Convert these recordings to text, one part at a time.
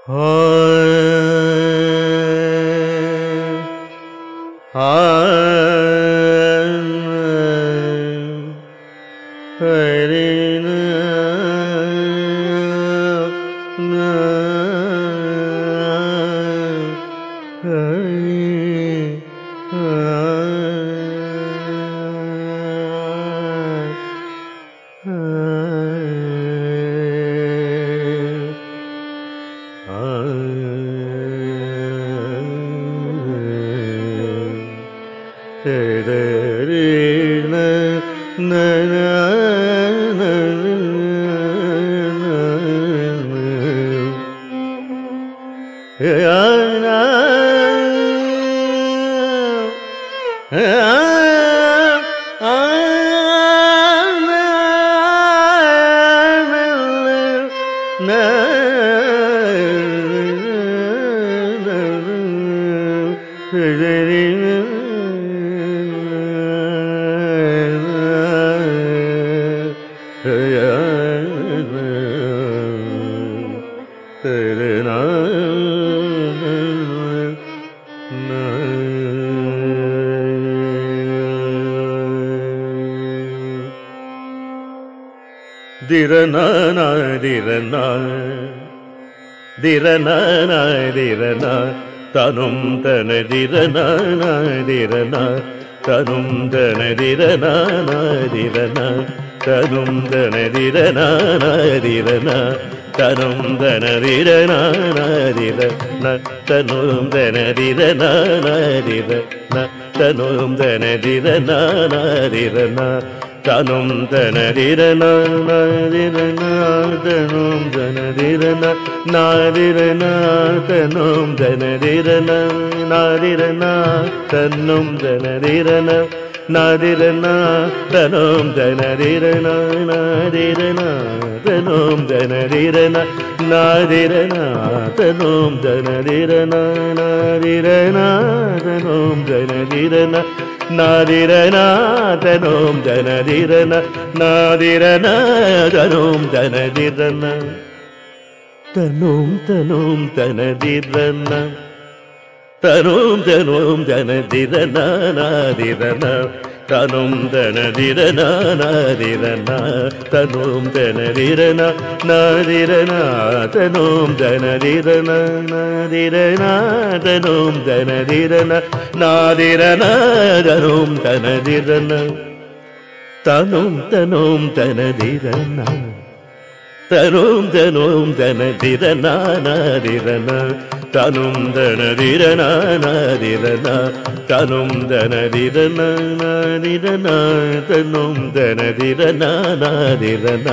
திரநான திரநா திரநான திரநா தனும் தன திரநான திரநா தனும் தன திரநான திரநா தனும் தன திரநான திரநா தனும் தன திரநான திரந தனும் தன திரநான திரந தனும் தன திரநான திரநா தனும் தனதிரன நாதிரன தனும் தனதிரன நாதிரன தனும் தனதிரன நாதிரன தன்னும் தனதிரன நாதிரன தனும் தனதிரன நாதிரன தனும் தனதிரன நாதிரன தனும் தனதிரன நாதிரன தனும் தனதிரன நாதிரநாதனோம் தனதிரன நாதிரநாதனோம் தனதிரன தனோம் தனோம் தனதிரன தனோம் தனோம் தனதிரன நாதிரன தனும் தனதிரன நாதிரன தனோம் தனதிரன நாதிரன தனோம் தனதிரன நாதிரன தனோம் தனதிரன நாதிரன தனோம் தனதிரன தனும் தனோம் தனதிரன தனும் தனோம் தனதிரன நாதிரன தனும் தனதிரன நாதிரன தனும் தனதிரன நாதிரன தனும் தனதிரன நாதிரன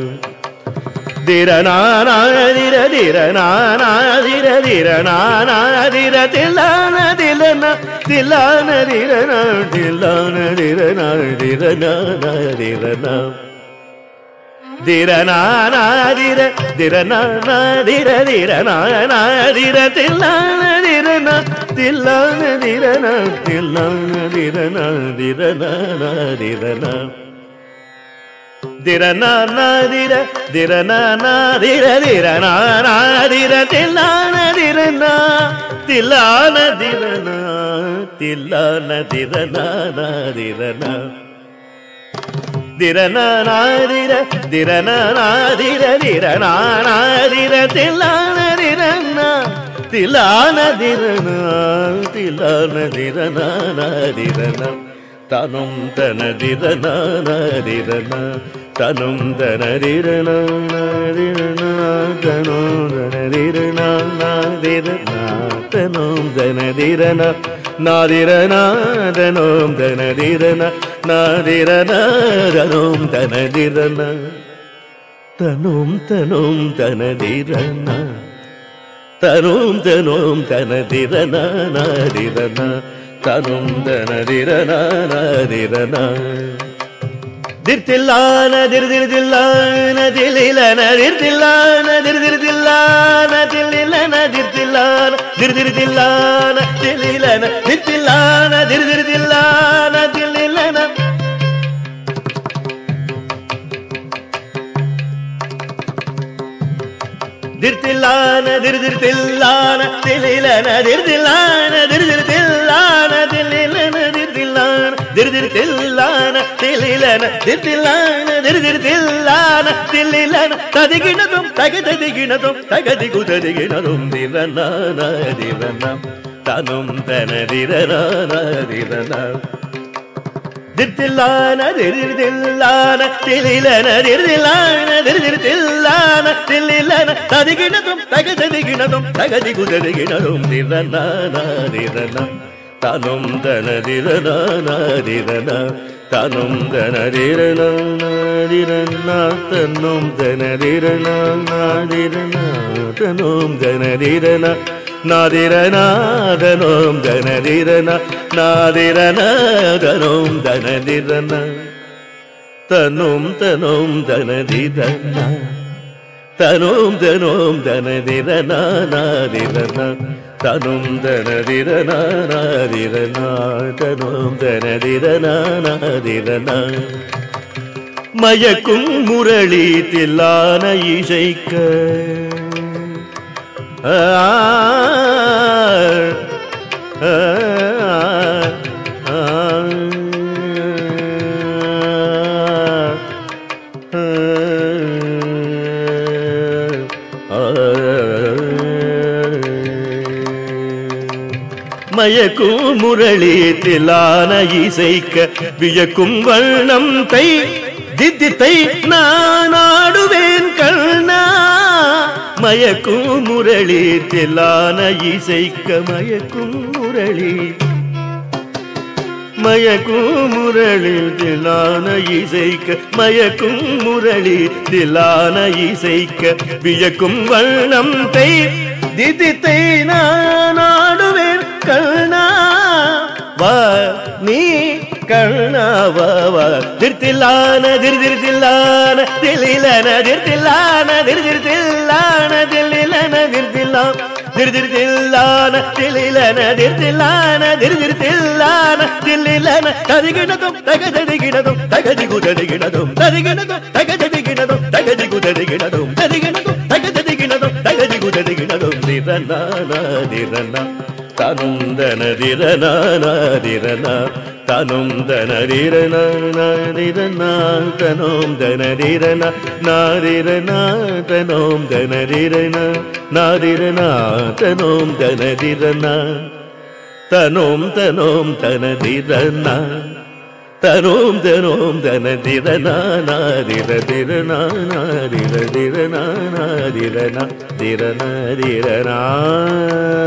திரநாதிர திரநாதிர திரநாதிர தில்லான தில்லன தில்லான திரன தில்லான திரன திரநாதிரன திரநாதிர திரநாதிர திரநாதிர தில்லான திரன தில்லான திரன தில்லான திரன திரநாதிரன திரநாதிர திரநாதிர திரநாதிர தில்லான திரனா தில்லான திரனா தில்லான திரநாதிரனா திரநாதிர திரநாதிர திரநாதிர தில்லான திரனா தில்லான திரனா தில்லான திரநாதிரனா தனும் தனதிரநாதிரன தனும் தனதிரநாதிரன தனும் தனதிரநாதிரன தனும் தனதிரன நாதிரநாதனோம் தனதிரன நாதிரநாதனோம் தனதிரன தனும் தனும் தனதிரன தனும் தனும் தனதிரன நாதிரன தனும் தனதிரன திர்த்தில்லான திர்திர்தில்லான தில்லிலன திர்த்தில்லான திர்திர்தில்லான தில்லிலன திர்த்தில்லான திர்திர்தில்லான தில்லிலன திர்த்தில்லான திர்திர்தில்லான தில்லிலன திர்த்தில்லான திருதிர்த்தில்லான திலிலன திர்தில்லான திருதிர்த்தில்லான திலிலன திர்தில்லான திருதிர்த்தில்லான திலிலன திர்தில்லான திருதிர்த்தில்லான திலிலன ததிகினதும் தகததிகினதும் தகதி குததிகினதும் திரனான திரணம் தனும் தனதிரனான திரணம் திர்த்தில்லான திர்தில்லான திலிலன திர்தில்லான திர்தில்லான திலிலன ததிகினதும் தகததிகினதும் தகதி குததிகினதும் திரனான திரணம் தனும் தனதிரனாதிரன தனும் தனதிரனாதிரனா தன்னும் தனதிரனாதிரன தனும் தனதிரன நாதிரநாதனோம் தனதிரன நாதிரநாதனோம் தனதிரன தனும் தனும் தனதிரன தனும் தனும் தனதிரனாதிரன தனும் தனதிரனாதிரன தனும் தனதிரனாதிரன மயக்கும் முரளி தில்லான இசைக்க ஆ, ஆ, ஆ, மயக்கும் முரளி திலான இசைக்க வியக்கும் வண்ணம் தை தித்தித்தை நான் ஆடுவேன் கண்ணா மயக்கும் முரளி திலான இசைக்க மயக்கும் முரளி மயக்கும் முரளி திலான இசைக்க மயக்கும் முரளி திலான இசைக்க வியக்கும் வண்ணம் தை திதித்தை நான் ஆடுவேன் கண்ணா வா நீ கண்ணா வா வா திருத்தில்லான திருதிருத்தில்லான திலிலன திருத்தில்லான திருதிருத்தில்லான திலிலன திருத்தில்லாம் திருதிருத்தில்லான திலிலன திருத்தில்லான திருதிருத்தில்லான தில்லிலன ததிகினதும் தகததிகினதும் தகதி குததிகினதும் ததிகினதும் தகததிகினதும் தகதி குததிகினதும் ததிகினதும் தகததிகினதும் தகதி குததிகினதும் திரனான திரனா தனும் தனதிரனாதிரனா தனும் தனதிரனாதிரனா தனும் தனதிரனா நாதிரனா தனோம் தனதிரனா நாதிரனா தனோம் தனதிரனா தனோம் தனோம் தனதிரனா தனோம் தனோம் தனதிரனாதிரதிரனாதிரதிரனாதிரதிரனாதிரனா திரனாதிரனா